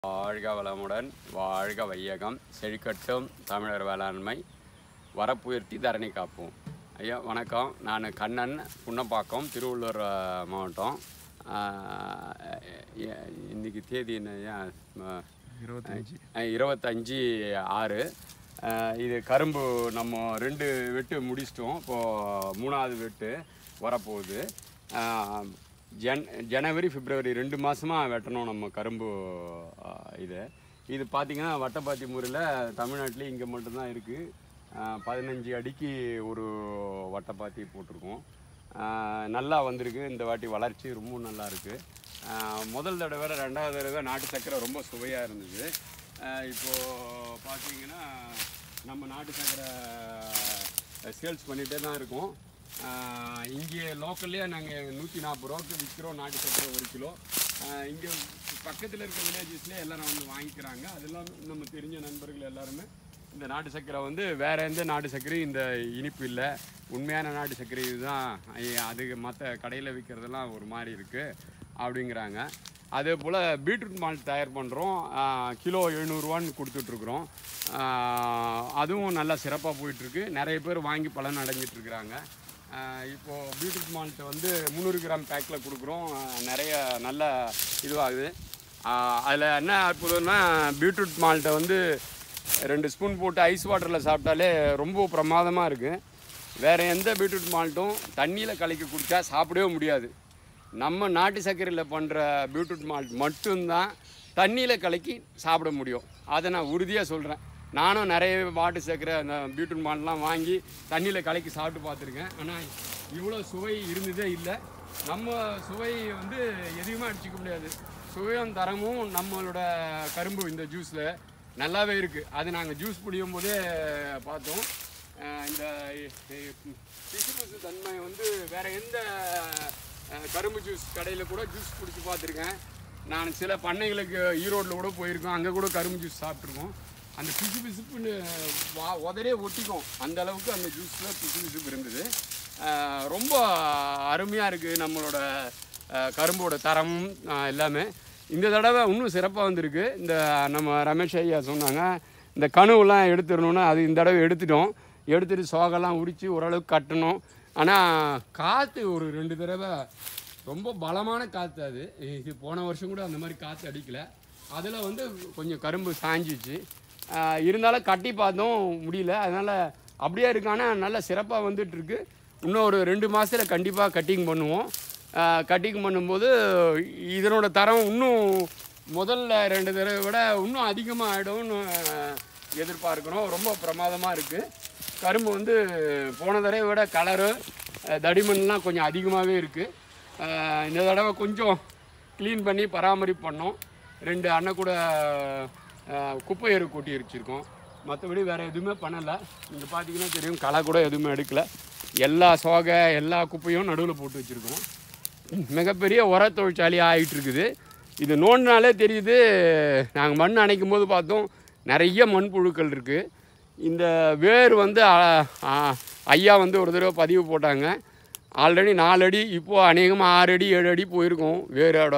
வாழ்க வளமுடன் வாழ்க வையகம் செழிக்கட்டும் தமிழர் வேளாண்மை வரப்புயர்த்தி தரணி காப்போம் ஐயா வணக்கம் நான் கண்ணன் புன்னப்பாக்கம் திருவள்ளூர் அஹ், மாவட்டம் அஹ், எ- இன்னைக்கு தேதி என்ன ஐயா ம- இருபத்தஞ்சி அஹ், இருபத்தஞ்சி ஆறு அஹ், இது கரும்பு நம்ம ரெண்டு வெட்டு முடிச்சிட்டோம் இப்போது மூணாவது வெட்டு வரப்போகுது அஹ், ஜன் ஜனவரி பிப்ரவரி ரெண்டு மாதமாக வெட்டணும் நம்ம கரும்பு அஹ், இது இது பார்த்திங்கன்னா வட்டப்பாத்தி முறையில் தமிழ்நாட்டில் இங்கே மட்டும்தான் இருக்குது பதினஞ்சு அடிக்கு ஒரு வட்டப்பாத்தி போட்டிருக்கோம் அஹ், நல்லா வந்திருக்கு இந்த வாட்டி வளர்ச்சி ரொம்ப நல்லா இருக்குது ஆஹ் முதல் தடவை விட ரெண்டாவது தடவை நாட்டு சர்க்கரை ரொம்ப சுவையாக இருந்தது ஆஹ் இப்போ பார்த்தீங்கன்னா நம்ம நாட்டு சர்க்கரை சேல்ஸ் பண்ணிகிட்டே தான் இருக்கோம் ஆஹ் இங்கே லோக்கல்லே நாங்கள் நூற்றி நாற்பது ரூபாய்க்கு விற்கிறோம் நாட்டு சர்க்கரை ஒரு கிலோ இங்கே பக்கத்தில் இருக்க வில்லேஜஸ்லேயே எல்லாரும் வந்து வாங்கிக்கிறாங்க அதெல்லாம் நம்ம தெரிஞ்ச நண்பர்கள் எல்லாருமே இந்த நாட்டு சர்க்கரை வந்து வேற எந்த நாட்டு சர்க்கரையும் இந்த இனிப்பு இல்லை உண்மையான நாட்டு சர்க்கரை இதுதான் ஐ- அது மற்ற கடையில் விற்கிறதெல்லாம் ஒரு மாதிரி இருக்குது அப்படிங்கிறாங்க அதே போல் பீட்ரூட் மால்ட் தயார் பண்ணுறோம் கிலோ எழுநூறுவான்னு கொடுத்துட்ருக்குறோம் அதுவும் நல்லா சிறப்பாக போயிட்டுருக்கு நிறைய பேர் வாங்கி பலன் அடைஞ்சிட்டு இருக்கிறாங்க இப்போது பீட்ரூட் மால்ட் வந்து முந்நூறு கிராம் பேக்கில் கொடுக்குறோம் ஆஹ் நிறைய நல்ல இதுவாகுது அதில் என்ன அற்புதம்னா பீட்ரூட் மால்ட்டை வந்து ரெண்டு ஸ்பூன் போட்டு ஐஸ் வாட்டரில் சாப்பிட்டாலே ரொம்ப பிரமாதமாக இருக்குது வேறு எந்த பீட்ரூட் மால்ட்டும் தண்ணியில் கலக்கி குடித்தா சாப்பிடவே முடியாது நம்ம நாட்டு சர்க்கரையில் பண்ணுற பீட்ரூட் மால்ட் மட்டும்தான் தண்ணியில் கலக்கி சாப்பிட முடியும் அதை நான் உறுதியாக சொல்கிறேன் நானும் நிறைய மாட்டு சர்க்கரை அந்த பீட்ரூட் மால்ட்லாம் வாங்கி தண்ணியில் கலக்கி சாப்பிட்டு பார்த்துருக்கேன் ஆனால் இவ்வளோ சுவை இருந்ததே இல்லை நம்ம சுவை வந்து எதையுமே அடிச்சுக்க முடியாது சுவையும் தரமும் நம்மளோட கரும்பு இந்த ஜூஸில் நல்லாவே இருக்குது அது நாங்கள் ஜூஸ் புளியும் போதே பார்த்தோம் அஹ் இந்த பிசு பிசு தன்மை வந்து வேற எந்த அஹ், கரும்பு ஜூஸ் கடையில் கூட ஜூஸ் குடிச்சு பார்த்துருக்கேன் நான் சில பண்ணைகளுக்கு ஈரோட்டில் கூட போயிருக்கோம் அங்கே கூட கரும்பு ஜூஸ் சாப்பிட்ருக்கோம் அந்த பிசு பிசுப்புன்னு வா உதரே ஒட்டிக்கும் அந்த அளவுக்கு அந்த ஜூஸில் பிசு பிசுப்பு இருந்தது அஹ், ரொம்ப அருமையாக இருக்குது நம்மளோட அஹ், கரும்போட தரமும் அஹ், எல்லாமே இந்த தடவை இன்னும் சிறப்பாக வந்திருக்கு இந்த நம்ம ரமேஷ் ஐயா சொன்னாங்க இந்த கணுவெல்லாம் எடுத்துடணும்னா அது இந்த தடவை எடுத்துட்டோம் எடுத்துட்டு சோகெல்லாம் உரித்து ஓரளவுக்கு கட்டணும் ஆனால் காற்று ஒரு ரெண்டு தடவை ரொம்ப பலமான காற்று அது இது போன வருஷம் கூட அந்த மாதிரி காற்று அடிக்கலை அதில் வந்து கொஞ்சம் கரும்பு சாஞ்சிச்சு ஆஹ் இருந்தாலும் கட்டி பார்த்தோம் முடியல அதனால் அப்படியே இருக்கானா நல்ல சிறப்பாக வந்துட்டுருக்கு இன்னும் ஒரு ரெண்டு மாதத்தில் கண்டிப்பாக கட்டிங் பண்ணுவோம் கட்டிங் பண்ணும்போது இதனோட தரம் இன்னும் முதல்ல ரெண்டு தடவை விட இன்னும் அதிகமாக ஆகிடும்னு எதிர்பார்க்குறோம் ரொம்ப பிரமாதமாக இருக்குது கரும்பு வந்து போன தடவை விட கலரு தடிமன்லாம் கொஞ்சம் அதிகமாகவே இருக்குது இந்த தடவை கொஞ்சம் க்ளீன் பண்ணி பராமரிப்பு பண்ணோம் ரெண்டு அண்ணன் கூட அஹ், குப்பை எரு கொட்டி வச்சுருக்கோம் மற்றபடி வேறு எதுவுமே பண்ணலை இங்கே பார்த்தீங்கன்னா தெரியும் களை கூட எதுவுமே எடுக்கலை எல்லா சோகை எல்லா குப்பையும் நடுவில் போட்டு வச்சுருக்கோம் மிகப்பெரிய உர தொழிற்சாலை ஆகிட்டு இருக்குது இது நோண்டினாலே தெரியுது நாங்கள் மண் அணைக்கும் போது பார்த்தோம் நிறைய மண்புழுக்கள் இருக்குது இந்த வேர் வந்து அ- அ- ஐயா வந்து ஒரு தடவை பதிவு போட்டாங்க ஆல்ரெடி நாலு அடி இப்போது அநேகமாக ஆறு அடி ஏழு அடி போயிருக்கும் வேரோட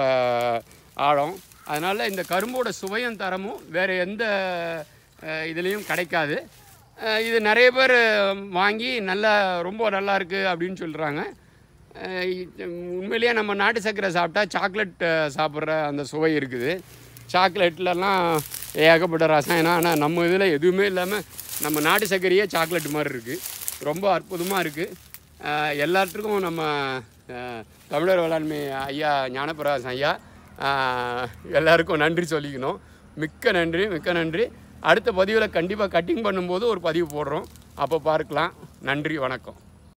ஆழம் அதனால் இந்த கரும்போட சுவையும் தரமும் வேறு எந்த அஹ், இதுலேயும் கிடைக்காது அஹ், இது நிறைய பேர் வாங்கி நல்லா ரொம்ப நல்லா இருக்குது அப்படின்னு சொல்கிறாங்க அஹ் இது உண்மையிலேயே நம்ம நாட்டு சர்க்கரை சாப்பிட்டா சாக்லேட் அஹ், சாப்பிட்ற அந்த சுவை இருக்குது சாக்லேட்லலாம் ஏகப்பட்ட ரசாயனம் ஆனால் நம்ம இதில் எதுவுமே இல்லாமல் நம்ம நாட்டு சர்க்கரையே சாக்லேட் மாதிரி இருக்குது ரொம்ப அற்புதமாக இருக்குது எல்லாத்துக்கும் நம்ம அஹ், தமிழர் வேளாண்மை ஐயா ஞானப்பிரகாசம் ஐயா அஹ், எல்லாருக்கும் நன்றி சொல்லிக்கணும் மிக்க நன்றி மிக்க நன்றி அடுத்த பதிவில் கண்டிப்பாக கட்டிங் பண்ணும்போது ஒரு பதிவு போடுறோம் அப்போ பார்க்கலாம் நன்றி வணக்கம்